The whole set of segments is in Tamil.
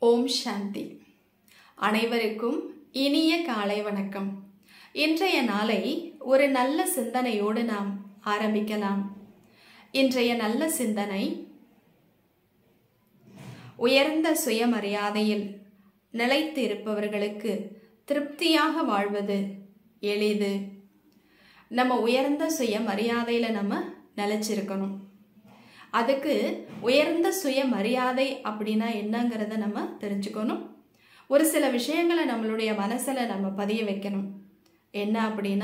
ஓம் சாந்தி அனைவருக்கும் இனிய காலை வணக்கம் இன்றைய நாளை ஒரு நல்ல சிந்தனையோடு நாம் ஆரம்பிக்கலாம் இன்றைய நல்ல சிந்தனை உயர்ந்த சுயமரியாதையில் நிலைத்து இருப்பவர்களுக்கு திருப்தியாக வாழ்வது எளிது நம்ம உயர்ந்த சுயமரியாதையில் நம்ம நிலைச்சிருக்கணும் அதுக்கு உயர்ந்த சுயமரியாதை அப்படின்னா என்னங்கிறத நம்ம தெரிஞ்சுக்கணும் ஒரு சில விஷயங்களை நம்மளுடைய மனசில் நம்ம பதிய வைக்கணும் என்ன அப்படின்னா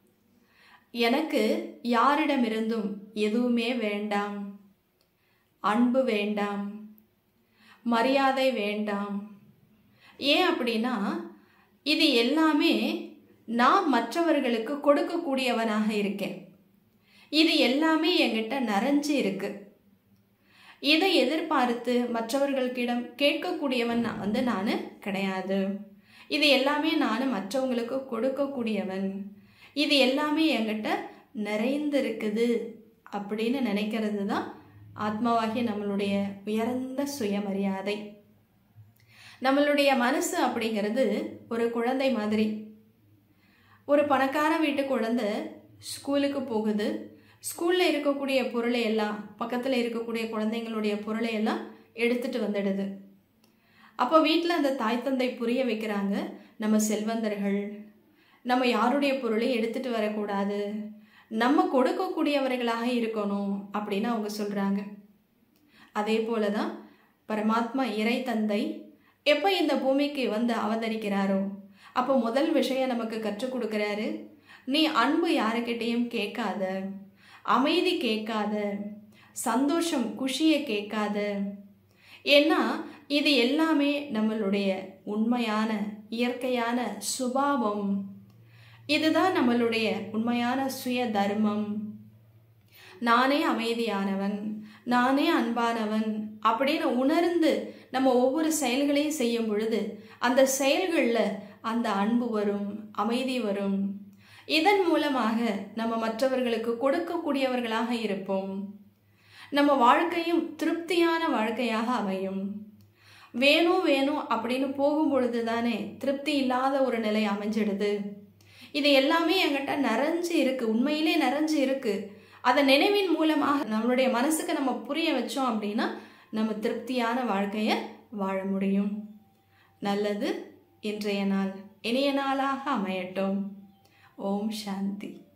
எனக்கு யாரிடமிருந்தும் எதுவுமே வேண்டாம் அன்பு வேண்டாம் மரியாதை வேண்டாம் ஏன் அப்படின்னா இது எல்லாமே நான் மற்றவர்களுக்கு கொடுக்கக்கூடியவனாக இருக்கேன் இது எல்லாமே என்கிட்ட நிறைஞ்சு இருக்கு இதை எதிர்பார்த்து மற்றவர்களுக்கிடம் கேட்கக்கூடியவன் நான் வந்து நான் கிடையாது இது எல்லாமே நான் மற்றவங்களுக்கு கொடுக்கக்கூடியவன் இது எல்லாமே என்கிட்ட நிறைந்து இருக்குது அப்படின்னு நினைக்கிறது தான் ஆத்மாவாகிய நம்மளுடைய உயர்ந்த சுயமரியாதை நம்மளுடைய மனசு அப்படிங்கிறது ஒரு குழந்தை மாதிரி ஒரு பணக்கார வீட்டு குழந்தை ஸ்கூலுக்கு போகுது ஸ்கூலில் இருக்கக்கூடிய பொருளை எல்லாம் பக்கத்தில் இருக்கக்கூடிய குழந்தைங்களுடைய பொருளை எல்லாம் எடுத்துட்டு வந்துடுது அப்போ வீட்டில் அந்த தாய் தந்தை புரிய வைக்கிறாங்க நம்ம செல்வந்தர்கள் நம்ம யாருடைய பொருளையும் எடுத்துட்டு வரக்கூடாது நம்ம கொடுக்கக்கூடியவர்களாக இருக்கணும் அப்படின்னு அவங்க சொல்கிறாங்க அதே போல தான் பரமாத்மா இறை தந்தை எப்போ இந்த பூமிக்கு வந்து அவதரிக்கிறாரோ அப்போ முதல் விஷயம் நமக்கு கற்றுக் கொடுக்குறாரு நீ அன்பு யாருக்கிட்டேயும் கேட்காத அமைதி கேட்காத சந்தோஷம் குஷியை கேட்காத ஏன்னா இது எல்லாமே நம்மளுடைய உண்மையான இயற்கையான சுபாவம் இதுதான் நம்மளுடைய உண்மையான சுய தர்மம் நானே அமைதியானவன் நானே அன்பானவன் அப்படின்னு உணர்ந்து நம்ம ஒவ்வொரு செயல்களையும் செய்யும் பொழுது அந்த செயல்களில் அந்த அன்பு வரும் அமைதி வரும் இதன் மூலமாக நம்ம மற்றவர்களுக்கு கொடுக்கக்கூடியவர்களாக இருப்போம் நம்ம வாழ்க்கையும் திருப்தியான வாழ்க்கையாக அமையும் வேணும் வேணும் அப்படின்னு போகும் பொழுது தானே திருப்தி இல்லாத ஒரு நிலை அமைஞ்சிடுது இது எல்லாமே என்கிட்ட நிறைஞ்சு இருக்கு உண்மையிலே நிறைஞ்சு இருக்கு அதை நினைவின் மூலமாக நம்மளுடைய மனசுக்கு நம்ம புரிய வச்சோம் அப்படின்னா நம்ம திருப்தியான வாழ்க்கையை வாழ முடியும் நல்லது இன்றைய நாள் இனிய நாளாக அமையட்டும் ஓம் சாந்தி